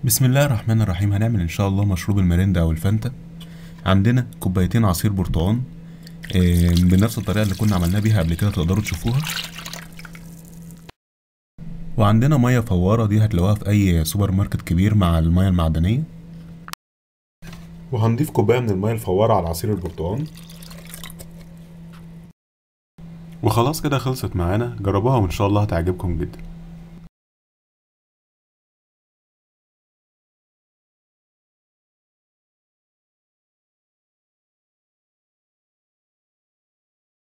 بسم الله الرحمن الرحيم هنعمل ان شاء الله مشروب الميريندا او الفانتا عندنا كوبايتين عصير برتقال آه، بنفس الطريقه اللي كنا عملناها بيها قبل كده تقدروا تشوفوها وعندنا ميه فواره دي هتلاقوها في اي سوبر ماركت كبير مع الميه المعدنيه وهنضيف كوبايه من الميه الفواره على عصير البرتقال وخلاص كده خلصت معانا جربوها وان شاء الله هتعجبكم جدا